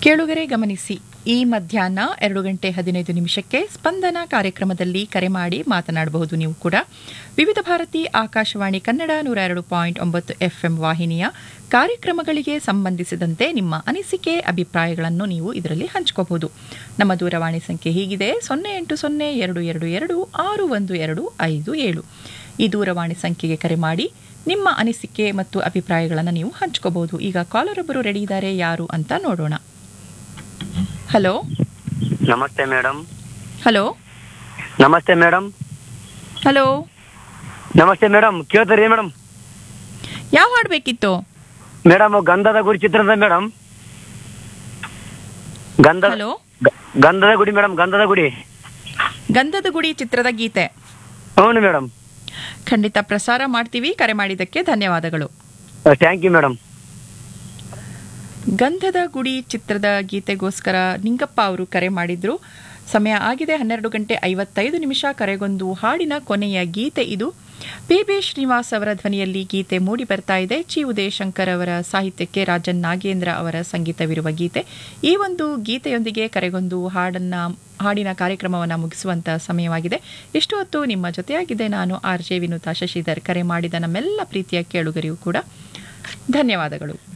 ಕೇಳುಗರೆ ಗಮನಿಸಿ ಈ ಮಧ್ಯಾಹ್ನ ಎರಡು ಗಂಟೆ ಹದಿನೈದು ನಿಮಿಷಕ್ಕೆ ಸ್ಪಂದನ ಕಾರ್ಯಕ್ರಮದಲ್ಲಿ ಕರೆ ಮಾಡಿ ಮಾತನಾಡಬಹುದು ನೀವು ಕೂಡ ವಿವಿಧ ಭಾರತಿ ಆಕಾಶವಾಣಿ ಕನ್ನಡ ನೂರ ಎರಡು ಪಾಯಿಂಟ್ ಒಂಬತ್ತು ಎಫ್ಎಂ ವಾಹಿನಿಯ ಕಾರ್ಯಕ್ರಮಗಳಿಗೆ ಸಂಬಂಧಿಸಿದಂತೆ ನಿಮ್ಮ ಅನಿಸಿಕೆ ಅಭಿಪ್ರಾಯಗಳನ್ನು ನೀವು ಇದರಲ್ಲಿ ಹಂಚ್ಕೋಬಹುದು ನಮ್ಮ ದೂರವಾಣಿ ಸಂಖ್ಯೆ ಹೀಗಿದೆ ಸೊನ್ನೆ ಎಂಟು ಸೊನ್ನೆ ಎರಡು ಎರಡು ಎರಡು ಆರು ಒಂದು ಎರಡು ಐದು ಏಳು ಈ ದೂರವಾಣಿ ಸಂಖ್ಯೆಗೆ ಕರೆ ಮಾಡಿ ನಿಮ್ಮ ಅನಿಸಿಕೆ ಮತ್ತು ಅಭಿಪ್ರಾಯಗಳನ್ನು ನೀವು ಹಂಚ್ಕೋಬಹುದು ಈಗ ಕಾಲರ್ ಒಬ್ಬರು ರೆಡಿ ಇದ್ದಾರೆ ಯಾರು ಅಂತ ನೋಡೋಣ ಹಲೋ ನಮಸ್ತೆ ಮೇಡಮ್ ಹಲೋ ನಮಸ್ತೆ ಮೇಡಮ್ ಹಲೋ ನಮಸ್ತೆ ಮೇಡಮ್ ಕೇಳ್ತೀರಿ ಮೇಡಮ್ ಯಾವ ಹಾಡು ಬೇಕಿತ್ತು ಮೇಡಮ್ ಗಂಧದ ಗುಡಿ ಚಿತ್ರದ ಮೇಡಮ್ ಗಂಧ ಹಲೋ ಗ- ಗಂಧದ ಗುಡಿ ಮೇಡಮ್ ಗಂಧದ ಗುಡಿ ಗಂಧದ ಗುಡಿ ಚಿತ್ರದ ಗೀತೆ ಹೌದು ಮೇಡಮ್ ಖಂಡಿತ ಪ್ರಸಾರ ಮಾಡ್ತೀವಿ ಕರೆ ಮಾಡಿದ್ದಕ್ಕೆ ಧನ್ಯವಾದಗಳು ಥ್ಯಾಂಕ್ ಯು ಮೇಡಮ್ ಗಂಧದ ಗುಡಿ ಚಿತ್ರದ ಗೀತೆಗೋಸ್ಕರ ನಿಂಗಪ್ಪ ಅವರು ಕರೆ ಮಾಡಿದ್ರು ಸಮಯ ಆಗಿದೆ ಹನ್ನೆರಡು ಗಂಟೆ ಐವತ್ತೈದು ನಿಮಿಷ ಕರೆಗೊಂದು ಹಾಡಿನ ಕೊನೆಯ ಗೀತೆ ಇದು ಪಿ ಬಿ ಶ್ರೀನಿವಾಸ್ ಅವರ ಧ್ವನಿಯಲ್ಲಿ ಗೀತೆ ಮೂಡಿ ಬರ್ತಾ ಇದೆ ಚಿ ಉದಯಶಂಕರ್ ಅವರ ಸಾಹಿತ್ಯಕ್ಕೆ ರಾಜನ್ ನಾಗೇಂದ್ರ ಅವರ ಸಂಗೀತವಿರುವ ಗೀತೆ ಈ ಒಂದು ಗೀತೆಯೊಂದಿಗೆ ಕರೆಗೊಂದು ಹಾಡನ್ನ ಹಾಡಿನ ಕಾರ್ಯಕ್ರಮವನ್ನು ಮುಗಿಸುವಂತ ಸಮಯವಾಗಿದೆ ಇಷ್ಟು ಹೊತ್ತು ನಿಮ್ಮ ಜೊತೆಯಾಗಿದೆ ನಾನು ಆರ್ ಜೆ ವಿನುತಾ ಶಶಿಧರ್ ಕರೆ ಮಾಡಿದ ನಮ್ಮೆಲ್ಲ ಪ್ರೀತಿಯ ಕೇಳುಗರಿಗೂ ಕೂಡ ಧನ್ಯವಾದಗಳು